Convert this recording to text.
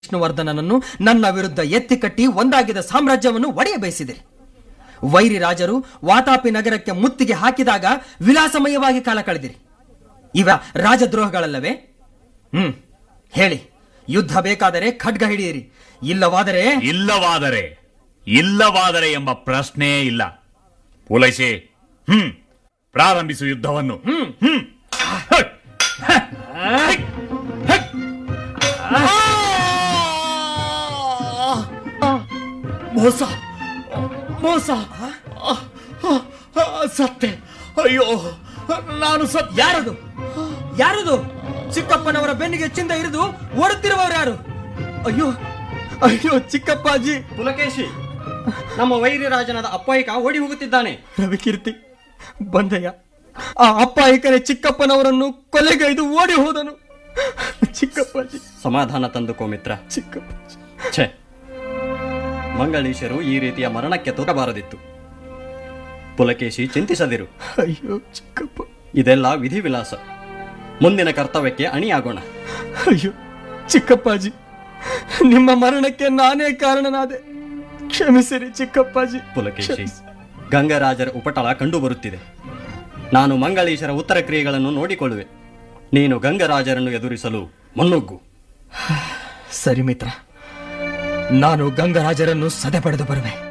ವಿಷ್ಣುವರ್ಧನನನ್ನು ನನ್ನ ವಿರುದ್ಧ ಎತ್ತಿ ಕಟ್ಟಿ ಒಂದಾಗಿದ ಸಾಮ್ರಾಜ್ಯವನ್ನು ಒಡೆಯ ಬಯಸಿದಿರಿ ವೈರಿ ರಾಜರು ವಾತಾಪಿ ನಗರಕ್ಕೆ ಮುತ್ತಿಗೆ ಹಾಕಿದಾಗ ವಿಲಾಸಮಯವಾಗಿ ಕಾಲ ಕಳೆದಿರಿ ಇವ ರಾಜದ್ರೋಹಗಳಲ್ಲವೇ ಹ್ಮ್ ಹೇಳಿ ಯುದ್ಧ ಬೇಕಾದರೆ ಖಡ್ಗ ಹಿಡಿಯಿರಿ ಇಲ್ಲವಾದರೆ ಇಲ್ಲವಾದರೆ ಇಲ್ಲವಾದರೆ ಎಂಬ ಪ್ರಶ್ನೆಯೇ ಇಲ್ಲ ಪುಲೈಸಿ ಹ್ಮ್ ಪ್ರಾರಂಭಿಸು ಯುದ್ಧವನ್ನು ಹ್ಮ್ ಹ್ಮ್ ಹೈ, ಹೈ, ಹೈ. ಮೋಸ ಮೋಸ ಸತ್ತೆ ಅಯ್ಯೋ ನಾನು ಸತ್ ಯಾರದು ಯಾರದು ಚಿಕ್ಕಪ್ಪನವರ ಬೆನ್ನಿಗೆ ಚಿಂದ ಇರಿದು ಓಡುತ್ತಿರುವವರು ಯಾರು ಅಯ್ಯೋ ಅಯ್ಯೋ ಚಿಕ್ಕಪ್ಪಾಜಿ ಪುಲಕೇಶಿ ನಮ್ಮ ವೈರಿ ರಾಜನಾದ ಅಪ್ಪಾಯಿಕ ಓಡಿ ಹೋಗುತ್ತಿದ್ದಾನೆ ರವಿಕೀರ್ತಿ ಬಂದಯ್ಯ ಆ ಅಪ್ಪಾಯಿಕನೇ ಚಿಕ್ಕಪ್ಪನವರನ್ನು ಕೊಲೆಗೈದು ಓಡಿ ಹೋದನು ಚಿಕ್ಕಪ್ಪಾಜಿ ಸಮಾಧಾನ ತಂದುಕೋ ಮಿತ್ರ ಚಿಕ್ಕಪ್ಪಾಜಿ ಛೆ ಮಂಗಳೀಶರು ಈ ರೀತಿಯ ಮರಣಕ್ಕೆ ತೋರಬಾರದಿತ್ತು ಪುಲಕೇಶಿ ಚಿಂತಿಸದಿರು ಅಯ್ಯೋ ಚಿಕ್ಕಪ್ಪ ಇದೆಲ್ಲ ವಿಧಿವಿಲಾಸ ಮುಂದಿನ ಕರ್ತವ್ಯಕ್ಕೆ ಅಣಿಯಾಗೋಣ ಅಯ್ಯೋ ಚಿಕ್ಕಪ್ಪಾಜಿ ನಿಮ್ಮ ಮರಣಕ್ಕೆ ನಾನೇ ಕಾರಣನಾದೆ ಕ್ಷಮಿಸಿರಿ ಚಿಕ್ಕಪ್ಪಾಜಿ ಪುಲಕೇಶಿ ಕ್ಷಮಿಸಿ. ಗಂಗರಾಜರ ಉಪಟಳ ಕಂಡುಬರುತ್ತಿದೆ ನಾನು ಮಂಗಳೀಶರ ಉತ್ತರ ಕ್ರಿಯೆಗಳನ್ನು ನೋಡಿಕೊಳ್ಳುವೆ ನೀನು ಗಂಗರಾಜರನ್ನು ಎದುರಿಸಲು ಮುನ್ನುಗ್ಗು ಸರಿ ಮಿತ್ರ ನಾನು ಗಂಗರಾಜರನ್ನು ಸದೆ ಪಡೆದು ಬರುವೆ